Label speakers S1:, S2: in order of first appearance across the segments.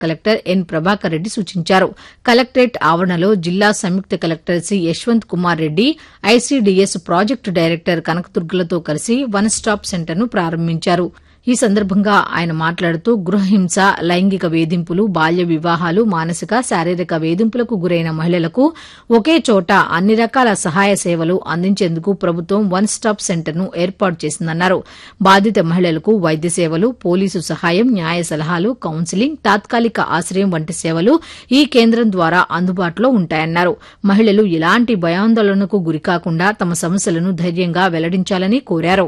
S1: collector ఎన్ ప్రభాకర్ రెడ్డి సూచించారు collectorate ఆవరణలో జిల్లా సంయుక్త collector C Yashwant Kumar Reddy ICDS project director కనకదుర్గలతో కలిసి వన్ స్టాప్ సెంటర్ను ప్రారంభించారు ఈ సందర్భంగా ఆయన మాట్లాడుతూ గృహహింస లైంగిక వేధింపులు బాల్య వివాహాలు మానసిక శారీరక వేధింపులకు గురైన మహిళలకు ఒకే చోట అన్ని రకాల సహాయ సేవలు అందించేందుకు ప్రభుత్వం వన్ స్టాప్ సెంటర్ను ఏర్పాటు చేసిందన్నారు బాధిత మహిళలకు వైద్య సేవలు పోలీసు సహాయం న్యాయ సలహాలు కౌన్సిలింగ్ తాత్కాలిక ఆశ్రయం వంటి సేవలు ఈ కేంద్రం ద్వారా అందుబాటులో ఉంటాయన్నారు మహిళలు ఎలాంటి భయాందోళనకు గురికాకుండా తమ సమస్యలను ధైర్యంగా వెల్లడించాలని కోరారు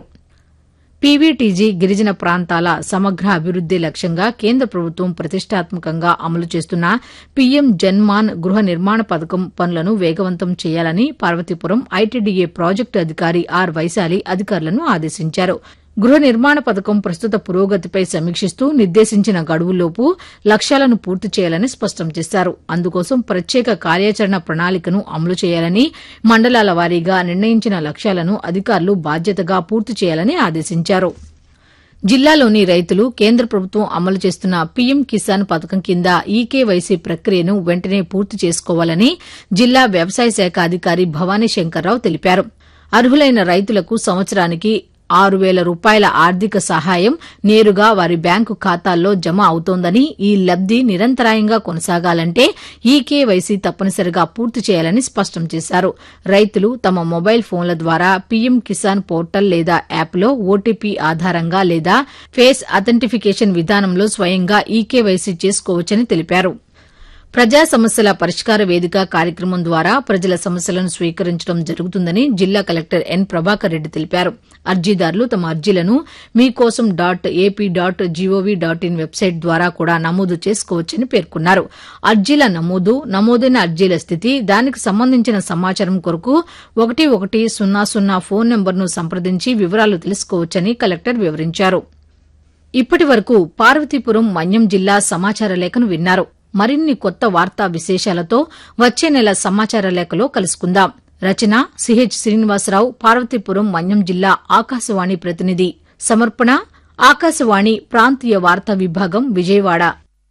S1: పీవీటీజీ గిరిజన ప్రాంతాల సమగ్ర అభివృద్ది లక్ష్యంగా కేంద్ర ప్రభుత్వం ప్రతిష్టాత్మకంగా అమలు చేస్తున్న పీఎం జన్మాన్ గృహ నిర్మాణ పథకం పనులను వేగవంతం చేయాలని పార్వతీపురం ఐటీడీఏ ప్రాజెక్టు అధికారి ఆర్ వైశాలి అధికారులను ఆదేశించారు గృహ నిర్మాణ పథకం ప్రస్తుత పురోగతిపై సమీక్షిస్తూ నిర్దేశించిన గడువులోపు లక్ష్యాలను పూర్తి చేయాలని స్పష్టం చేశారు అందుకోసం ప్రత్యేక కార్యాచరణ ప్రణాళికను అమలు చేయాలని మండలాల వారీగా నిర్ణయించిన లక్ష్యాలను అధికారులు బాధ్యతగా పూర్తి చేయాలని ఆదేశించారు జిల్లాలోని రైతులు కేంద్ర ప్రభుత్వం అమలు చేస్తున్న పీఎం కిసాన్ పథకం కింద ఈకేవైసీ ప్రక్రియను వెంటనే పూర్తి చేసుకోవాలని జిల్లా వ్యవసాయ శాఖ అధికారి భవానీ శంకర్రావు తెలిపారు అర్హులైన రైతులకు సంవత్సరానికి ఆరు వేల రూపాయల ఆర్థిక సహాయం నేరుగా వారి బ్యాంకు ఖాతాల్లో జమ అవుతోందని ఈ లబ్ది నిరంతరాయంగా కొనసాగాలంటే ఈకేవైసీ తప్పనిసరిగా పూర్తి చేయాలని స్పష్టం చేశారు రైతులు తమ మొబైల్ ఫోన్ల ద్వారా పీఎం కిసాన్ పోర్టల్ లేదా యాప్లో ఓటీపీ ఆధారంగా లేదా ఫేస్ అథెంటిఫికేషన్ విధానంలో స్వయంగా ఈకేవైసీ చేసుకోవచ్చని తెలిపారు ప్రజా సమస్యల పరిష్కార వేదిక కార్యక్రమం ద్వారా ప్రజల సమస్యలను స్వీకరించడం జరుగుతుందని జిల్లా కలెక్టర్ ఎన్ ప్రభాకర్ రెడ్డి తెలిపారు అర్జీదారులు తమ అర్జీలను Meekosam dot AP dot GOV dot in website ద్వారా కూడా నమోదు చేసుకోవచ్చని పేర్కొన్నారు అర్జీల నమోదు నమోదైన అర్జీల స్థితి దానికి సంబంధించిన సమాచారం కొరకు ఒకటి ఒకటి సున్నా సున్నా ఫోన్ నెంబర్ను సంప్రదించి వివరాలు తెలుసుకోవచ్చని కలెక్టర్ వివరించారు ఇప్పటి వరకు పార్వతీపురం మన్యం జిల్లా సమాచార లేఖను విన్నారు మరిన్ని కొత్త వార్తా విశేషాలతో వచ్చే నెల సమాచార లేఖలో కలుసుకుందాం రచన సిహెచ్ శ్రీనివాసరావు పార్వతీపురం మన్యం జిల్లా ఆకాశవాణి ప్రతినిధి సమర్పణ ఆకాశవాణి ప్రాంతీయ వార్తా విభాగం విజయవాడ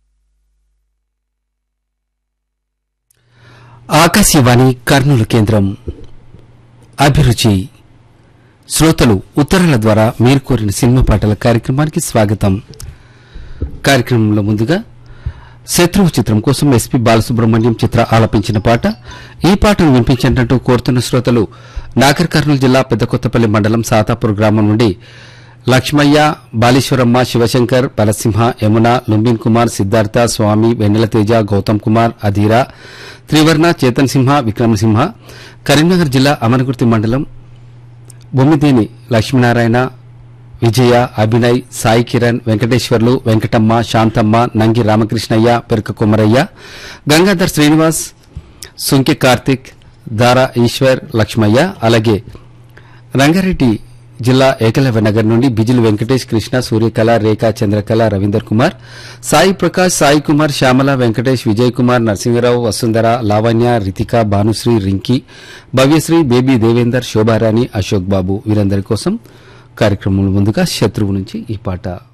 S2: ఆకాశవాణి కర్నూలు కేంద్రం అభిరుచి శ్రోతలు ఉత్తరాల ద్వారా మీరు కోరిన సినిమా పాటల కార్యక్రమానికి స్వాగతం కార్యక్రమంలో ముందుగా శత్రువు చిత్రం కోసం ఎస్పీ బాలసుబ్రహ్మణ్యం చిత్ర ఆలపించిన పాట ఈ పాటను వినిపించినట్టు కోరుతున్న శ్రోతలు నాగర్ కర్నూలు జిల్లా పెద్దకొత్తపల్లి మండలం సాతాపూర్ గ్రామం నుండి లక్ష్మయ్య బాలీశ్వరమ్మ శివశంకర్ బలసింహ యమున లుంబిన్ కుమార్ సిద్ధార్థ స్వామి వెన్నెల తేజ గౌతమ్ కుమార్ అధీర త్రివర్ణ చేతన్ సింహ విక్రమసింహ కరీంనగర్ జిల్లా అమనగుర్తి మండలం బొమ్మిదేని లక్ష్మీనారాయణ విజయ అభినయ్ సాయి కిరణ్ వెంకటేశ్వర్లు వెంకటమ్మ శాంతమ్మ నంగి రామకృష్ణయ్య పెరక కుమరయ్య గంగాధర్ శ్రీనివాస్ సుంకె కార్తిక్ దారా ఈశ్వర్ లక్ష్మయ్య అలాగే రంగారెడ్డి జిల్లా ఏకలవ్య నగర్ నుండి బిజిల్ వెంకటేష్ కృష్ణ సూర్యకళ రేఖా చంద్రకళ రవీందర్ కుమార్ సాయి ప్రకాష్ సాయి కుమార్ శ్యామల వెంకటేష్ విజయ్ కుమార్ నరసింహరావు వసుంధర లావణ్య రితిక భానుశ్రీ రింకి భవ్యశ్రీ బేబీ దేవేందర్ శోభారాణి అశోక్ బాబు వీరందరి కోసం కార్యక్రమం ముందుగా శత్రువు నుంచి ఈ పాట